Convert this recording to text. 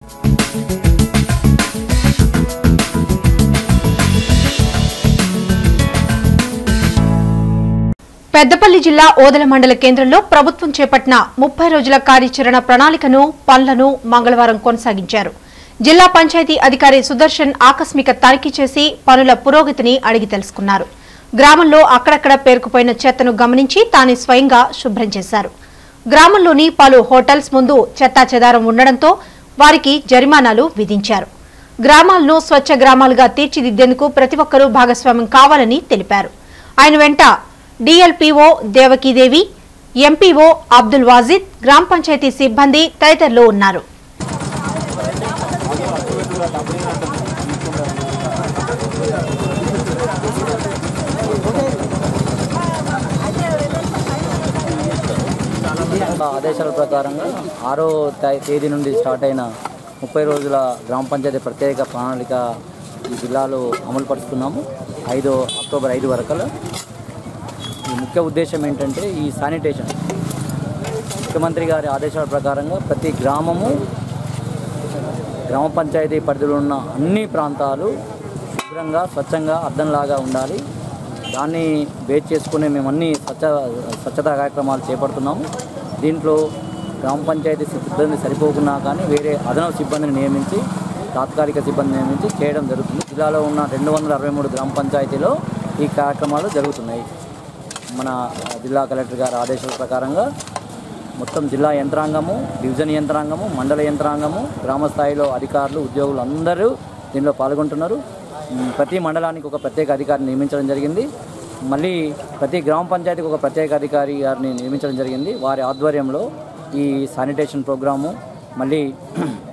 పెద్దపల్లి జిల్లా ఓదల మండల కేంద్రంలో ప్రభుత్వం చేపట్టిన ముప్పై రోజుల కార్యాచరణ ప్రణాళికను పనులను మంగళవారం కొనసాగించారు జిల్లా పంచాయతీ అధికారి సుదర్శన్ ఆకస్మిక తనిఖీ చేసి పనుల పురోగతిని అడిగి తెలుసుకున్నారు గ్రామంలో అక్కడక్కడ పేరుకుపోయిన చెత్తను గమనించి తానే స్వయంగా శుభ్రం చేశారు గ్రామంలోని పలు హోటల్స్ ముందు చెత్తా చెదారం ఉండడంతో వారికి జరిమానాలు విధించారు గ్రామాలను స్వచ్ఛ గ్రామాలుగా తీర్చిదిద్దేందుకు ప్రతి ఒక్కరూ భాగస్వామ్యం కావాలని తెలిపారు ఆయన వెంట డిఎల్పీఓ దేవకీదేవి ఎంపీఓ అబ్దుల్ వాజిద్ గ్రామ పంచాయతీ సిబ్బంది తదితరులు ఉన్నారు ఆదేశాల ప్రకారంగా ఆరో తా- తేదీ నుండి స్టార్ట్ అయిన ముప్పై రోజుల గ్రామ పంచాయతీ ప్రత్యేక ప్రణాళిక ఈ జిల్లాలో అమలు పరుస్తున్నాము ఐదో అక్టోబర్ ఐదు వరకు ఈ ముఖ్య ఉద్దేశం ఏంటంటే ఈ శానిటేషన్ ముఖ్యమంత్రి గారి ఆదేశాల ప్రకారంగా ప్రతి గ్రామము గ్రామ పంచాయతీ పరిధిలో ఉన్న అన్ని ప్రాంతాలు శుభ్రంగా స్వచ్ఛంగా అద్దంలాగా ఉండాలి దాన్ని బేస్ చేసుకుని మేము అన్ని స్వచ్ఛ స్వచ్ఛతా కార్యక్రమాలు చేపడుతున్నాము దీంట్లో గ్రామ పంచాయతీ సిబ్బంది సరిపోకున్నా కానీ వేరే అదనపు సిబ్బందిని నియమించి తాత్కాలిక సిబ్బంది నియమించి చేయడం జరుగుతుంది జిల్లాలో ఉన్న రెండు వందల అరవై మూడు గ్రామ పంచాయతీలో ఈ కార్యక్రమాలు జరుగుతున్నాయి మన జిల్లా కలెక్టర్ గారి ఆదేశాల ప్రకారంగా మొత్తం జిల్లా యంత్రాంగము డివిజన్ యంత్రాంగము మండల యంత్రాంగము గ్రామ స్థాయిలో అధికారులు ఉద్యోగులు అందరూ దీనిలో పాల్గొంటున్నారు ఉమ్, ప్రతి మండలానికి ఒక ప్రత్యేక అధికారిని నియమించడం జరిగింది మళ్ళీ ప్రతి గ్రామ పంచాయతీకి ఒక ప్రత్యేక అధికారి గారిని నియమించడం జరిగింది వారి ఆధ్వర్యంలో ఈ శానిటేషన్ ప్రోగ్రాము మళ్ళీ